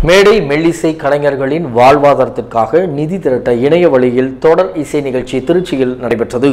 மேடை மெல்லிசை கலைஞர்களின் வாழ்வாதாரத்திற்காக நிதி திரட்ட இணைய வழியில் தொடர் இசை நிகழ்ச்சி திருச்சியில் நடைபெற்றது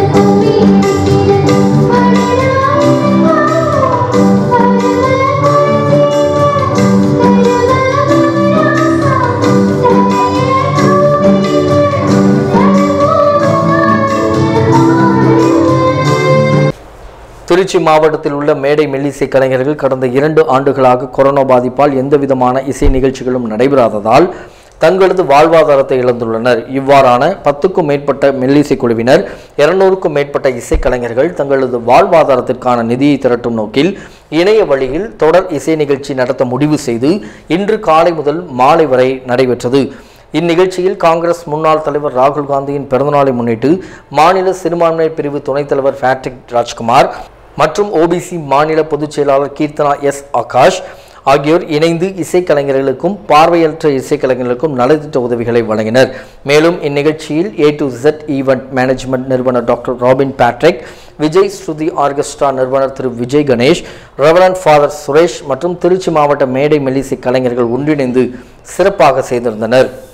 திருச்சி மாவட்டத்தில் உள்ள மேடை மெல்லிசை கலைஞர்கள் கடந்த இரண்டு ஆண்டுகளாக கொரோனா பாதிப்பால் எந்தவிதமான இசை நிகழ்ச்சிகளும் நடைபெறாததால் தங்களது வாழ்வாதாரத்தை இழந்துள்ளனர் இவ்வாறான பத்துக்கும் மேற்பட்ட மெல்லிசை குழுவினர் இருநூறுக்கும் மேற்பட்ட இசைக்கலைஞர்கள் தங்களது வாழ்வாதாரத்திற்கான நிதியை திரட்டும் நோக்கில் இணைய வழியில் தொடர் இசை நிகழ்ச்சி நடத்த முடிவு செய்து இன்று காலை முதல் மாலை வரை நடைபெற்றது இந்நிகழ்ச்சியில் காங்கிரஸ் முன்னாள் தலைவர் ராகுல் காந்தியின் பிறந்தநாளை முன்னிட்டு மாநில சிறுபான்மை பிரிவு துணைத் தலைவர் பேட்ரிக் ராஜ்குமார் மற்றும் ஓபிசி மாநில பொதுச் செயலாளர் கீர்த்தனா எஸ் ஆகாஷ் ஆகியோர் இணைந்து இசைக்கலைஞர்களுக்கும் பார்வையற்ற இசைக்கலைஞர்களுக்கும் நலத்திட்ட உதவிகளை வழங்கினர் மேலும் இந்நிகழ்ச்சியில் A to Z event management நிறுவனர் doctor Robin Patrick Vijay Shruti orchestra நிறுவனர் திரு விஜய் கணேஷ் ரெவரண்ட் ஃபாதர் சுரேஷ் மற்றும் திருச்சி மாவட்ட மேடை மெல்லிசை கலைஞர்கள் ஒன்றிணைந்து சிறப்பாக செய்திருந்தனர்